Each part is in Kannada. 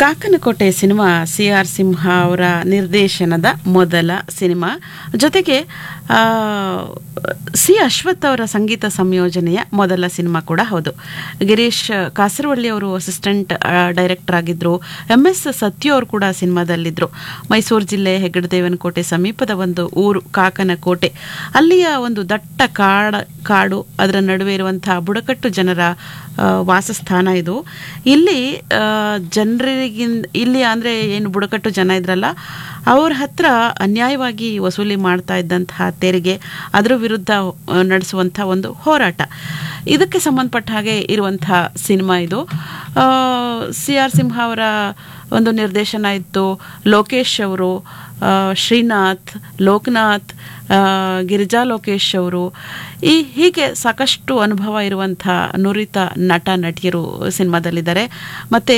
Kakanakote cinema C R Simha ಅವರ ನಿರ್ದೇಶನದ ಮೊದಲ ಸಿನಿಮಾ ಜೊತೆಗೆ ಆ, ಸಿ ಅಶ್ವಥ್ ಅವರ ಸಂಗೀತ ಸಂಯೋಜನೆಯ ಮೊದಲ ಸಿನಿಮಾ ಕೂಡ ಹೌದು ಗಿರೀಶ್ ಕಾಸರವಳ್ಳಿ ಅವರು ಅಸಿಸ್ಟೆಂಟ್ ಡೈರೆಕ್ಟರ್ ಆಗಿದ್ರು ಎಂ ಎಸ್ ಸತ್ಯ ಅವರು ಕೂಡ ಸಿನಿಮಾದಲ್ಲಿದ್ದರು ಮೈಸೂರು ಜಿಲ್ಲೆ ಹೆಗ್ಗಡದೇವನಕೋಟೆ ಸಮೀಪದ ಒಂದು ಊರು ಕಾಕನಕೋಟೆ ಅಲ್ಲಿಯ ಒಂದು ದಟ್ಟ ಕಾಡ ಕಾಡು ಅದರ ನಡುವೆ ಇರುವಂತಹ ಬುಡಕಟ್ಟು ಜನರ ಆ, ವಾಸಸ್ಥಾನ ಇದು ಇಲ್ಲಿ ಜನರಿಗಿನ್ ಇಲ್ಲಿ ಅಂದರೆ ಏನು ಬುಡಕಟ್ಟು ಜನ ಇದ್ರಲ್ಲ ಅವ್ರ ಹತ್ರ ಅನ್ಯಾಯವಾಗಿ ವಸೂಲಿ ಮಾಡ್ತಾ ಇದ್ದಂತಹ ತೆರಿಗೆ ಅದರ ವಿರುದ್ಧ ಆ, ನಡೆಸುವಂಥ ಒಂದು ಹೋರಾಟ ಇದಕ್ಕೆ ಸಂಬಂಧಪಟ್ಟ ಹಾಗೆ ಇರುವಂತಹ ಸಿನಿಮಾ ಇದು ಸಿ ಆರ್ ಸಿಂಹ ಅವರ ಒಂದು ನಿರ್ದೇಶನ ಇತ್ತು ಲೋಕೇಶ್ ಅವರು ಆ, ಶ್ರೀನಾಥ್ ಲೋಕನಾಥ್ ಆ, ಗಿರಿಜಾ ಲೋಕೇಶ್ ಅವರು ಈ ಹೀಗೆ ಸಾಕಷ್ಟು ಅನುಭವ ಇರುವಂಥ ನುರಿತ ನಟ ನಟಿಯರು ಸಿನಿಮಾದಲ್ಲಿದ್ದಾರೆ ಮತ್ತು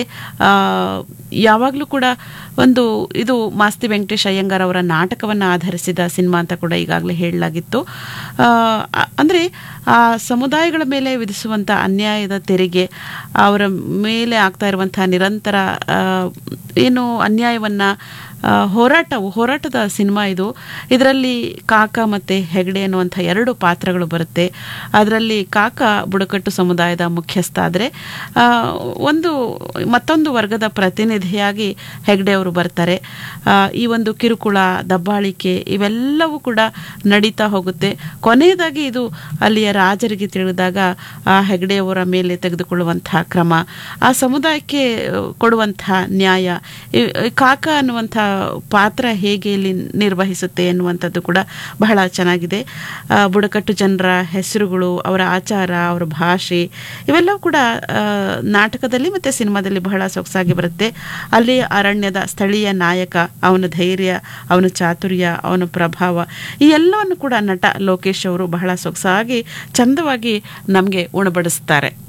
ಯಾವಾಗಲೂ ಕೂಡ ಒಂದು ಇದು ಮಾಸ್ತಿ ವೆಂಕಟೇಶ್ ಅಯ್ಯಂಗಾರ್ ಅವರ ನಾಟಕವನ್ನು ಆಧರಿಸಿದ ಸಿನಿಮಾ ಅಂತ ಕೂಡ ಈಗಾಗಲೇ ಹೇಳಲಾಗಿತ್ತು ಅಂದರೆ ಆ ಸಮುದಾಯಗಳ ಮೇಲೆ ವಿಧಿಸುವಂಥ ಅನ್ಯಾಯದ ತೆರಿಗೆ ಅವರ ಮೇಲೆ ಆಗ್ತಾ ಇರುವಂಥ ನಿರಂತರ ಆ, ಏನು ಅನ್ಯಾಯವನ್ನು ಹೋರಾಟವು ಹೋರಾಟದ ಸಿನಿಮಾ ಇದು ಇದರಲ್ಲಿ ಕಾಕ ಮತ್ತು ಹೆಗಡೆ ಅನ್ನುವಂಥ ಎರಡು ಪಾತ್ರಗಳು ಬರುತ್ತೆ ಅದರಲ್ಲಿ ಕಾಕ ಬುಡಕಟ್ಟು ಸಮುದಾಯದ ಮುಖ್ಯಸ್ಥ ಆದರೆ ಒಂದು ಮತ್ತೊಂದು ವರ್ಗದ ಪ್ರತಿನಿಧಿಯಾಗಿ ಹೆಗ್ಡೆ ಅವರು ಬರ್ತಾರೆ ಆ, ಈ ಒಂದು ಕಿರುಕುಳ ದಬ್ಬಾಳಿಕೆ ಇವೆಲ್ಲವೂ ಕೂಡ ನಡೀತಾ ಹೋಗುತ್ತೆ ಕೊನೆಯದಾಗಿ ಇದು ಅಲ್ಲಿಯ ರಾಜರಿಗೆ ತಿಳಿದಾಗ ಆ ಹೆಗ್ಡೆಯವರ ಮೇಲೆ ತೆಗೆದುಕೊಳ್ಳುವಂತಹ ಕ್ರಮ ಆ ಸಮುದಾಯಕ್ಕೆ ಕೊಡುವಂಥ ನ್ಯಾಯ ಈ- ಈ ಕಾಕ ಅನ್ನುವಂಥ ಪಾತ್ರ ಹೇಗೆ ಇಲ್ಲಿ ನಿರ್ವಹಿಸುತ್ತೆ ಎನ್ನುವಂಥದ್ದು ಕೂಡ ಬಹಳ ಚೆನ್ನಾಗಿದೆ ಆ, ಬುಡಕಟ್ಟು ಜನರ ಹೆಸರುಗಳು ಅವರ ಆಚಾರ ಅವರ ಭಾಷೆ ಇವೆಲ್ಲವೂ ಕೂಡ ಆ, ನಾಟಕದಲ್ಲಿ ಮತ್ತು ಸಿನಿಮಾದಲ್ಲಿ ಬಹಳ ಸೊಗಸಾಗಿ ಬರುತ್ತೆ ಅಲ್ಲಿ ಅರಣ್ಯದ ಸ್ಥಳೀಯ ನಾಯಕ ಅವನ ಧೈರ್ಯ ಅವನ ಚಾತುರ್ಯ ಅವನ ಪ್ರಭಾವ ಈ ಎಲ್ಲವನ್ನು ಕೂಡ ನಟ ಲೋಕೇಶ್ ಅವರು ಬಹಳ ಸೊಗಸಾಗಿ ಚಂದವಾಗಿ ನಮಗೆ ಉಣಬಡಿಸ್ತಾರೆ